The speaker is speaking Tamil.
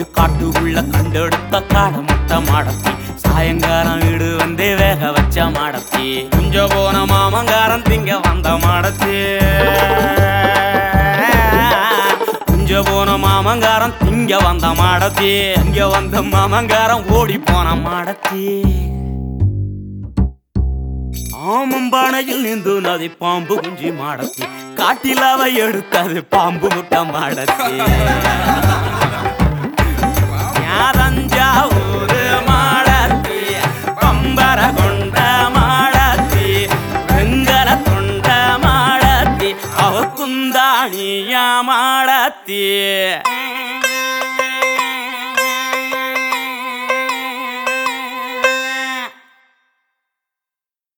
காட்டுக்குள்ள கண்டெடுத்த காட முட்டை மாடத்தி சாயங்காலம் வீடு வந்தே வேக வச்ச மாடத்தி குஞ்ச போன மாமங்காரன் திங்க வந்த மாடத்தி குஞ்ச போன மாமங்காரன் திங்க வந்த மாடத்தி இங்க வந்த மாமங்காரன் ஓடி போன மாடத்தி ஆமம்பானையில் நின்று நதி பாம்பு குஞ்சி மாடத்தி காட்டில் அவை எடுத்தது பாம்பு முட்டை மாடத்தி யாதஞ்சாவூரு மாடத்தி பம்பர கொண்ட மாடத்தி வெங்கல தொண்ட மாடத்தி அவ குந்தாணியா மாடத்தி